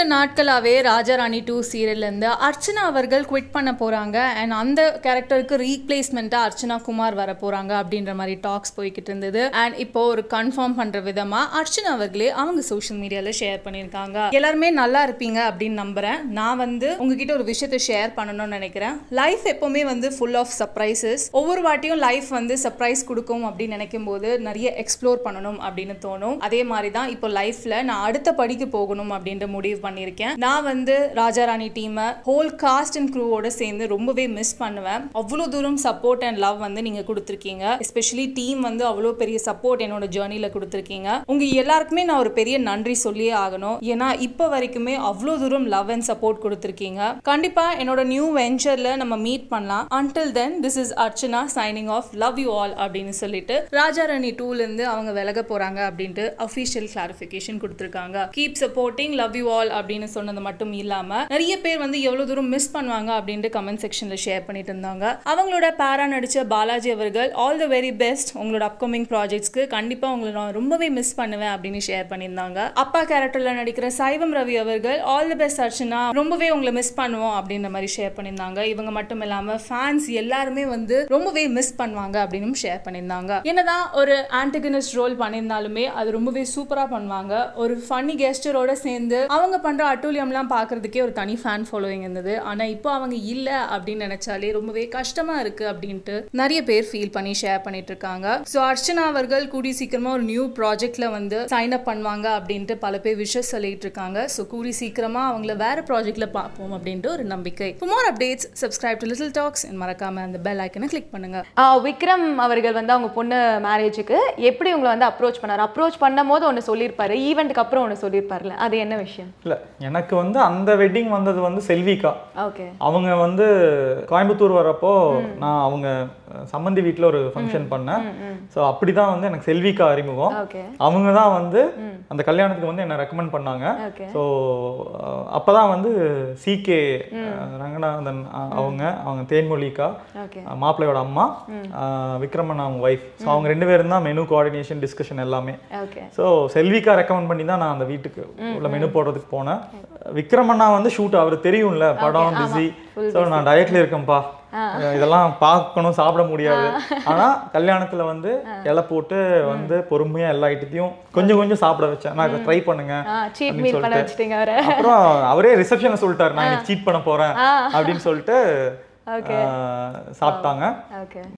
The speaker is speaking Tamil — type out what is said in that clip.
நாட்களாகவே ராஜாராணி டூ சீரியல்லேருந்து அர்ச்சனா அவர்கள் குவிட் பண்ண போகிறாங்க அண்ட் அந்த கேரக்டருக்கு ரீப்ளேஸ்மெண்ட்டாக அர்ச்சனா குமார் வர போகிறாங்க அப்படின்ற மாதிரி டாக்ஸ் போய்கிட்டு இருந்தது அண்ட் இப்போ ஒரு கன்ஃபார்ம் பண்ணுற விதமாக அர்ச்சனா அவர்களே அவங்க சோஷியல் மீடியாவில் ஷேர் பண்ணியிருக்காங்க எல்லாருமே நல்லா இருப்பீங்க அப்படின்னு நம்புகிறேன் நான் வந்து உங்ககிட்ட ஒரு விஷயத்தை ஷேர் பண்ணணும்னு நினைக்கிறேன் லைஃப் எப்போவுமே வந்து ஃபுல் ஆஃப் சர்ப்ரைசஸ் ஒவ்வொரு வாட்டியும் லைஃப் வந்து சர்ப்ரைஸ் கொடுக்கும் அப்படின்னு நினைக்கும் போது நிறைய எக்ஸ்ப்ளோர் பண்ணணும் அப்படின்னு தோணும் அதே மாதிரி தான் இப்போ லைஃப்பில் நான் அடுத்த படிக்கு போகணும் அப்படின்ற முடிவு பண்ணியிருக்கேன் நான் வந்து ராஜாராணி டீமை ஹோல் காஸ்ட் அண்ட் க்ரூவோட சேர்ந்து ரொம்பவே மிஸ் பண்ணுவேன் அவ்வளோ தூரம் சப்போர்ட் அண்ட் லவ் வந்து நீங்கள் கொடுத்துருக்கீங்க எஸ்பெஷலி டீம் வந்து அவ்வளோ பெரிய சப்போர்ட் என்னோட ஜேர்னியில் கொடுத்துருக்கீங்க உங்கள் எல்லாருக்குமே நான் ஒரு பெரிய நன்றி சொல்லியே ஆகணும் ஏன்னா இப்போ வரைக்குமே அவ்வளோ தூரம் லவ் அண்ட் சப்போர்ட் கொடுத்துருக்கீங்க கண்டிப்பாக என்னோட நியூ வெஞ்சரில் நம்ம மீட் பண்ணலாம் until then this is Archana signing off love you all அப்படின்னு சொல்லிட்டு ராஜாராணி டூலேருந்து அவங்க விலக போகிறாங்க அப்படின்ட்டு அஃபிஷியல் கிளாரிஃபிகேஷன் கொடுத்துருக்காங்க keep supporting love you all அப்படின்னு சொன்னது மட்டும் இல்லாமல் நிறைய பேர் வந்து எவ்வளோ தூரம் மிஸ் பண்ணுவாங்க அப்படின்ட்டு கமெண்ட் செக்ஷனில் ஷேர் பண்ணிட்டு இருந்தாங்க அவங்களோட பேரா நடித்த பாலாஜி அவர்கள் ஆல் த வெரி பெஸ்ட் உங்களோட அப்கமிங் ப்ராஜெக்ட்ஸ்க்கு கண்டிப்பாக உங்களை நான் ரொம்பவே மிஸ் பண்ணுவேன் அப்படின்னு ஷேர் பண்ணியிருந்தாங்க அப்பா கேரக்டரில் நடிக்கிற சைவம் ரவி அவர்கள் ஆல் தி பெஸ்ட் அர்ச்சனா ரொம்பவே உங்களை மிஸ் பண்ணுவோம் அப்படின்ற மாதிரி ஷேர் பண்ணியிருந்தாங்க இவங்க மட்டும் இல்லாமல் ஃபேன்ஸ் எல்லாருமே வந்து ரொம்பவே மிஸ் பண்ணுவாங்க அப்படின்னு ஷேர் பண்ணியிருந்தாங்க என்னதான் ஒரு ஆன்டகனிஸ்ட் ரோல் பண்ணியிருந்தாலுமே அது ரொம்பவே சூப்பராக பண்ணுவாங்க ஒரு ஃபன்னி கெஸ்டரோட சேர்ந்து அவங்க பண்ற அட்டூழியம்லாம் பார்க்கறதுக்கே ஒரு தனி ஃபேன் ஃபாலோவிங் இருந்தது ஆனா இப்போ அவங்க இல்ல அப்படின்னு நினைச்சாலே ரொம்பவே கஷ்டமா இருக்கு அப்படின்ட்டு நிறைய பேர் ஃபீல் பண்ணி ஷேர் பண்ணிட்டு இருக்காங்க ஸோ அர்ச்சனா அவர்கள் கூடி சீக்கிரமா ஒரு நியூ ப்ராஜெக்ட்ல வந்து சைன் அப் பண்ணுவாங்க அப்படின்ட்டு பல பேர் விஷஸ் சொல்லிட்டு இருக்காங்க ஸோ கூடி சீக்கிரமா அவங்கள வேற ப்ராஜெக்ட்ல பார்ப்போம் அப்படின்ட்டு ஒரு நம்பிக்கை For more updates subscribe to little talks மறக்காம அந்த பெல் ஐக்கனை கிளிக் பண்ணுங்க ஆஹ் விக்ரம் அவர்கள் வந்து அவங்க பொண்ணு மேரேஜுக்கு எப்படி உங்களை வந்து அப்ரோச் பண்ணாரு அப்ரோச் பண்ணும் போது ஒன்று சொல்லியிருப்பாரு ஈவெண்ட்டுக்கு அப்புறம் ஒன்று சொல்லியிருப்பார்ல அது என்ன விஷயம் இல்லை எனக்கு வந்து அந்த வெட்டிங் வந்தது வந்து செல்விகா ஓகே அவங்க வந்து கோயம்புத்தூர் வரப்போ நான் அவங்க அஹ், சம்மந்தி வீட்டில் ஒரு ஃபங்க்ஷன் பண்ணேன் ஸோ அப்படி தான் வந்து எனக்கு செல்விகா அறிமுகம் ஓகே அவங்க தான் வந்து அந்த கல்யாணத்துக்கு வந்து என்னை ரெக்கமெண்ட் பண்ணாங்க ஓகே ஸோ அப்போ தான் வந்து சிகே ரங்கநாதன் அஹ், அவங்க அவங்க தேன்மொழிக்கா ஓகே அஹ், மாப்பிள்ளையோட அம்மா அஹ், விக்ரமன் அவங்க ஒய்ஃப் ஸோ அவங்க ரெண்டு பேரும் தான் மெனு கோஆர்டினேஷன் டிஸ்கஷன் எல்லாமே ஓகே ஸோ செல்விக்கா ரெக்கமெண்ட் பண்ணி தான் நான் அந்த வீட்டுக்கு உள்ள மெனு போடுறதுக்கு போனேன் விக்ரமண்ணா வந்து ஷூட் அவர் தெரியும்ல படம் பிஸி ஸோ நான் டயட்ல இருக்கேன்ப்பா இதெல்லாம் பார்க்கணும் சாப்பிட முடியாது ஆனா கல்யாணத்துல வந்து இலை போட்டு வந்து பொறுமையா எல்லா ஐட்டத்தையும் கொஞ்சம் கொஞ்சம் சாப்பிட வச்சேன் நான் ட்ரை பண்ணுங்க சீட் அப்படின்னு மீல் பண்ண சொல்லிட்டு. வச்சுட்டீங்க அவரை அப்புறம் அவரே ரிசப்ஷன்ல சொல்லிட்டாரு நான் இன்னைக்கு சீட் பண்ண போறேன் அப்படின்னு சொல்லிட்டு Okay. ஆஹ், சாப்பிட்டாங்க ஓகே